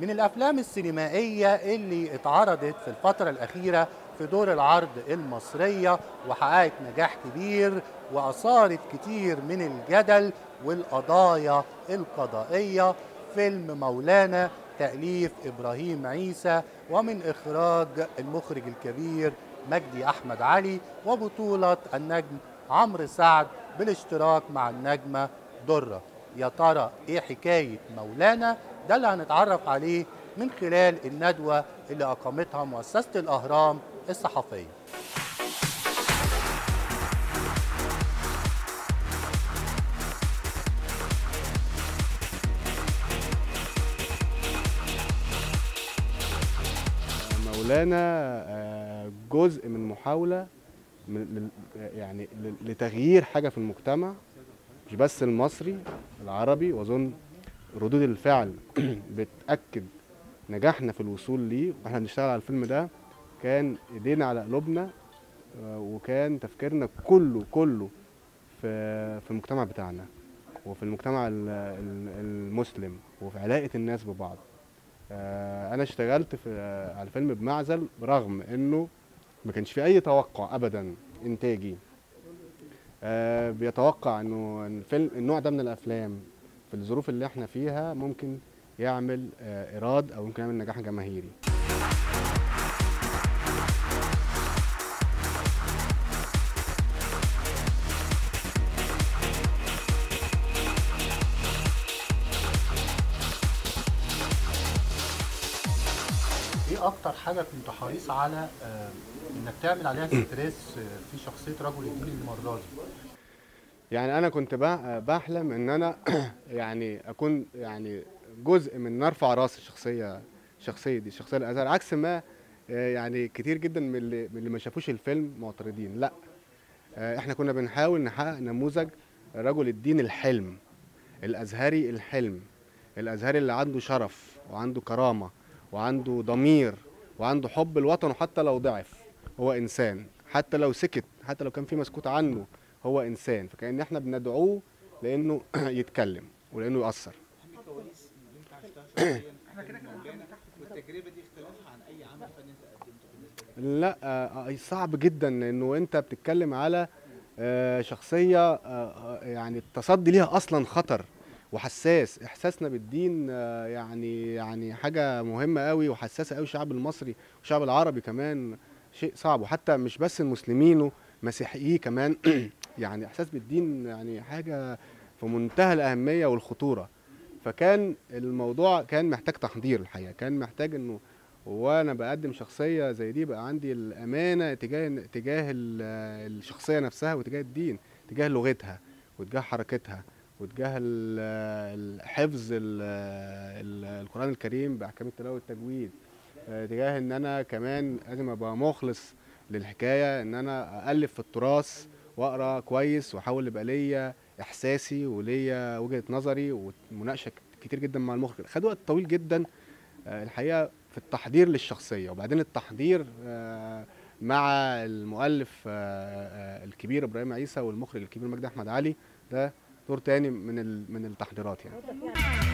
من الافلام السينمائيه اللي اتعرضت في الفتره الاخيره في دور العرض المصريه وحققت نجاح كبير واثارت كتير من الجدل والقضايا القضائيه فيلم مولانا تاليف ابراهيم عيسى ومن اخراج المخرج الكبير مجدي احمد علي وبطوله النجم عمرو سعد بالاشتراك مع النجمه دره يا ترى ايه حكايه مولانا ده اللي هنتعرف عليه من خلال الندوه اللي اقامتها مؤسسه الاهرام الصحفيه مولانا آه، جزء من محاولة من لل- يعني ل- لتغيير حاجة في المجتمع مش بس المصري العربي وأظن ردود الفعل بتأكد نجاحنا في الوصول ليه واحنا بنشتغل على الفيلم ده كان ايدينا على قلوبنا آه، وكان تفكيرنا كله كله في في المجتمع بتاعنا وفي المجتمع ال- ال- المسلم وفي علاقة الناس ببعض آه، انا اشتغلت في آه، على الفيلم بمعزل برغم انه ما كانش في اي توقع ابدا انتاجي آه، بيتوقع انه الفيلم النوع ده من الافلام في الظروف اللي احنا فيها ممكن يعمل آه، ايراد او ممكن يعمل نجاح جماهيري ايه اكتر حاجه كنت حريص على آه، انك تعمل عليها ستريس آه، في شخصيه رجل الدين المره دي يعني انا كنت بح- بحلم ان انا يعني اكون يعني جزء من نرفع راس الشخصيه الشخصيه دي الشخصيه الازهر عكس ما آه، يعني كتير جدا من اللي, من اللي ما شافوش الفيلم معترضين لا آه، احنا كنا بنحاول نحقق نموذج رجل الدين الحلم الازهري الحلم الازهري اللي عنده شرف وعنده كرامه وعنده ضمير وعنده حب الوطن وحتى لو ضعف هو انسان حتى لو سكت حتى لو كان في مسكوت عنه هو انسان فكأن احنا بندعوه لانه يتكلم ولانه يأثر الكواليس اللي انت عشتها شخصيا مولانا والتجربه دي اختلافها عن اي عمل فني انت قدمته بالنسبه لك لا آه، آه، صعب جدا انه انت بتتكلم على آه، شخصيه آه، آه، يعني التصدي ليها اصلا خطر وحساس احساسنا بالدين آه، يعني يعني حاجه مهمه قوي وحساسه قوي الشعب المصري والشعب العربي كمان شيء صعب وحتى مش بس المسلمين ومسيحيين كمان يعني احساس بالدين يعني حاجه في منتهى الاهميه والخطوره فكان الموضوع كان محتاج تحضير الحقيقه كان محتاج انه وانا بقدم شخصيه زي دي بقى عندي الامانه تجاه تجاه ال- الشخصيه نفسها وتجاه الدين تجاه لغتها وتجاه حركتها وتجاه ال- ال- حفظ ال- ال- القران الكريم باحكام التلاوه والتجويد آه، تجاه ان انا كمان لازم ابقى مخلص للحكايه ان انا الف في التراث واقرا كويس واحاول يبقى ليا احساسي وليا وجهه نظري ومناقشه كتير جدا مع المخرج خد وقت طويل جدا آه، الحقيقه في التحضير للشخصيه وبعدين التحضير آه، مع المؤلف آه، آه، الكبير ابراهيم عيسى والمخرج الكبير مجدي احمد علي ده دور تاني من ال- من التحضيرات يعني